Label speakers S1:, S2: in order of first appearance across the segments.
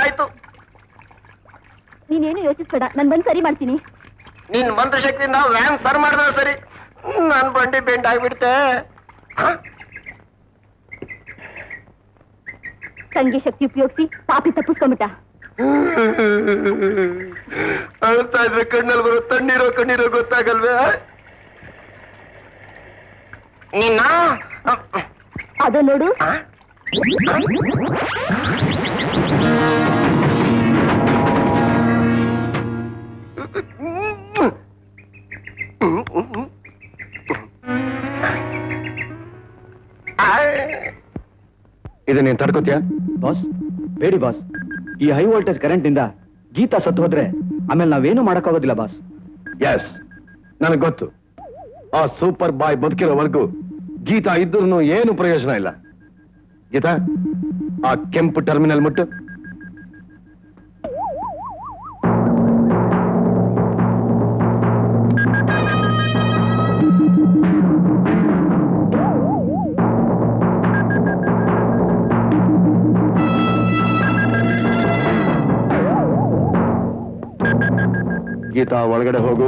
S1: ಆಯ್ತು
S2: ನೀನೇನು ಯೋಚಿಸ್ಬೇಡ ನಾನು ಬಂದು ಸರಿ ಮಾಡ್ತೀನಿ
S1: ನಿನ್ ಮಂತ್ರ ಶಕ್ತಿಯಿಂದ ವ್ಯಾನ್ ಸರ್ ಮಾಡಿದ್ರೆ ಸರಿ ನನ್ ಬಂಡಿ ಬೆಂಡ್ ಆಗ್ಬಿಡ್ತೆ ಹ?
S2: ತಂಗಿ ಶಕ್ತಿ ಉಪಯೋಗಿಸಿ ಪಾಪಿ ತಪ್ಪಿಸ್ಕೊಂಬಿಟ್ಟ
S1: ಅಳ್ತಾ ಇದ್ರೆ ಕಣ್ಣಲ್ಲಿ ಬರೋ ತಣ್ಣೀರೋ ಕಣ್ಣೀರೋ ಗೊತ್ತಾಗಲ್ವೇ ನಿನ್ನ
S2: ಅದು ನೋಡು
S1: ಹ?
S3: ಇದು ನೀನ್ ತಡ್ಕೋತೀಯ
S4: ಬಾಸ್ ಬೇಡಿ ಬಾಸ್ ಈ ಹೈ ವೋಲ್ಟೇಜ್ ಕರೆಂಟ್ ಇಂದ ಗೀತಾ ಸತ್ತು ಹೋದ್ರೆ ಆಮೇಲೆ ನಾವೇನು ಮಾಡಕ್ಕಾಗೋದಿಲ್ಲ ಬಾಸ್
S3: ಎಸ್ ನನಗೆ ಗೊತ್ತು ಆ ಸೂಪರ್ ಬಾಯ್ ಬದುಕಿರೋವರೆಗೂ ಗೀತಾ ಇದ್ರೂ ಏನು ಪ್ರಯೋಜನ ಇಲ್ಲ ಗೀತಾ ಆ ಕೆಂಪು ಟರ್ಮಿನಲ್ ಮುಟ್ಟು ಗೀತಾ ಒಳಗಡೆ ಹೋಗು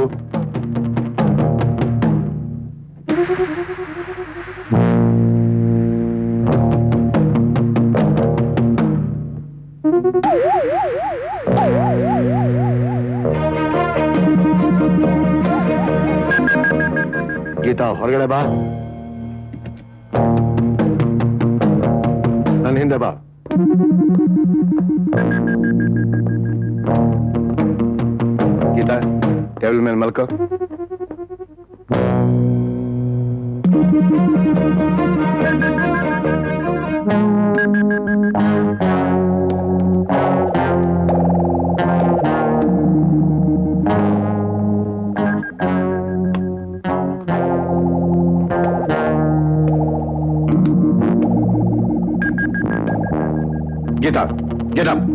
S3: ಗೀತಾ ಹೊರಗಡೆ ಬಾ ನನ್ನ ಹಿಂದೆ ಬಾ ಗೀತಾ ಟೇಬಲ್ ಮೇಲೆ ಮಲ್ಕೋ ಗೀತಾ ಗೆಟ್ ಅಪ್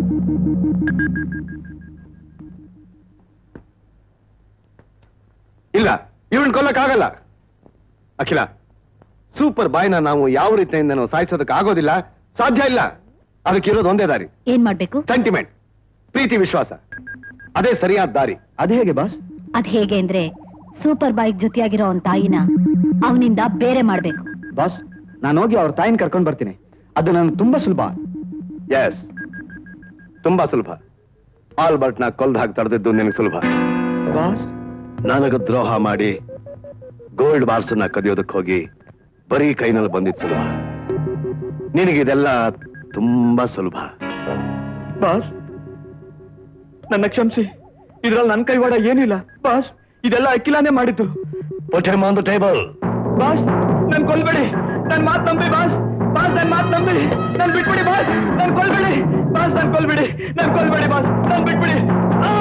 S3: ಇಲ್ಲ ಇವನ್ ಕೊಲ್ಲಕ್ಕಾಗಲ್ಲ ಅಖಿಲ ಸೂಪರ್ ಬಾಯ್ನ ನಾವು ಯಾವ ರೀತಿಯಿಂದ ಸಾಯಿಸೋದಕ್ಕೆ ಆಗೋದಿಲ್ಲ ಸಾಧ್ಯ ಇಲ್ಲ ಅದಕ್ಕಿರೋದು ಒಂದೇ ದಾರಿ
S2: ಏನ್ ಮಾಡ್ಬೇಕು
S3: ಸೆಂಟಿಮೆಂಟ್ ಪ್ರೀತಿ ವಿಶ್ವಾಸ ಅದೇ ಸರಿಯಾದ ದಾರಿ
S4: ಅದ್ ಹೇಗೆ ಬಾಸ್
S2: ಅದ್ ಹೇಗೆ ಅಂದ್ರೆ ಸೂಪರ್ ಬೈಕ್ ಜೊತೆಯಾಗಿರೋ ಅವನ್ ತಾಯಿನ ಅವನಿಂದ ಬೇರೆ ಮಾಡ್ಬೇಕು
S4: ಬಾಸ್ ನಾನು ಹೋಗಿ ಅವ್ರ ತಾಯಿನ ಕರ್ಕೊಂಡ್ ಬರ್ತೀನಿ ಅದು ನನಗೆ ತುಂಬಾ ಸುಲಭ
S3: ಎಸ್ ತುಂಬಾ ಸುಲಭ ಆಲ್ಬರ್ಟ್ ನ ಕೊಲ್ದು ಹಾಕಿ ತಡೆದಿದ್ದು ನಿನಗೆ ಸುಲಭ
S4: ಬಾಸ್
S3: ನನಗ ದ್ರೋಹ ಮಾಡಿ ಗೋಲ್ಡ್ ಬಾರ್ಸ್ ನ ಕದಿಯೋದಕ್ಕೆ ಹೋಗಿ ಬರೀ ಕೈನಲ್ಲಿ ಬಂದಿದ್ದು ಸುಲಭ ನಿನಗಿದೆಲ್ಲ ತುಂಬಾ ಸುಲಭ
S4: ಬಾಸ್ ನನ್ನ ಕ್ಷಮಿಸಿ ಇದ್ರಲ್ಲಿ ನನ್ನ ಕೈವಾಡ ಏನಿಲ್ಲ ಬಾಸ್ ಇದೆಲ್ಲ ಅಖಿಲಾನೇ ಮಾಡಿದ್ದು
S3: Put him on the table.
S4: Boss ನನ್ ಕೊಲ್ಬೇಡಿ ನನ್ ಮಾತ್ ನಂಬಿ ಬಾಸ್ ಬಾಸ್ ನನ್ ಮಾತ್ ನಂಬಿ ನನ್ ಬಿಟ್ಬಿಡಿ ಬಾಸ್ ನನ್ ಕೊಲ್ಬೇಡಿ ಬಾಸ್ ನನ್ ಕೊಲ್ಬೇಡಿ ನನ್ ಕೊಲ್ಬೇಡಿ ಬಾಸ್ ನನ್ ಬಿಟ್ಬಿಡಿ ಆ!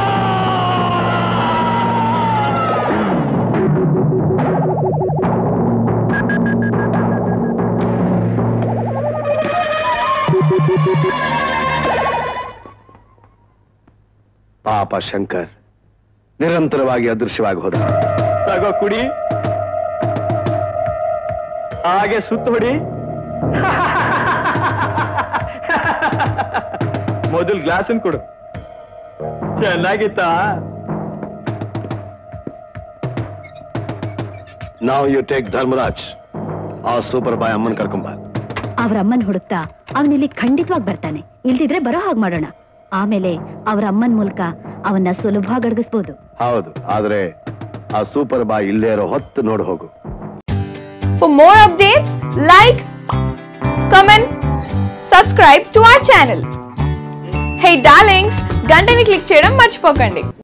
S3: ಪಾಪ ಶಂಕರ್ ನಿರಂತರವಾಗಿ ಅದೃಶ್ಯವಾಗಿ ಹೋದ
S4: ತಗೋ ಕುಡಿ ಹಾಗೆ ಸುತ್ತ ಹೊಡಿ ಮೊದಲು ಗ್ಲಾಸನ್ ಕೊಡು ಚೆನ್ನಾಗಿತ್ತಾ
S3: ನಾವು ಯು ಟೇಕ್ ಧರ್ಮರಾಜ್ ಆ ಸೂಪರ್ ಬಾಯ್ ಅಮ್ಮನ್ ಕರ್ಕೊಂಬ
S2: ಅವ್ರ ಅಮ್ಮನ್ ಹುಡುಕ್ತಾ ಅವನಿಲ್ಲಿ ಖಂಡಿತವಾಗಿ ಬರ್ತಾನೆ ಇಲ್ದಿದ್ರೆ ಬರೋ ಹಾಗೆ ಮಾಡೋಣ ಆಮೇಲೆ ಅವ್ರ ಅಮ್ಮನ್ ಮೂಲಕ ಅವನ್ನ ಸುಲಭವಾಗಿ ಅಡಗಿಸ್ಬೋದು
S3: ಹೌದು ಆದ್ರೆ ಆ ಸೂಪರ್ ಬಾಯ್ ಇಲ್ಲೇ ಇರೋ ಹೊತ್ತು ನೋಡು ಹೋಗು
S5: For more updates, like, comment, subscribe to our channel. Hey darlings, గంటని click చేయడం మర్చిపోకండి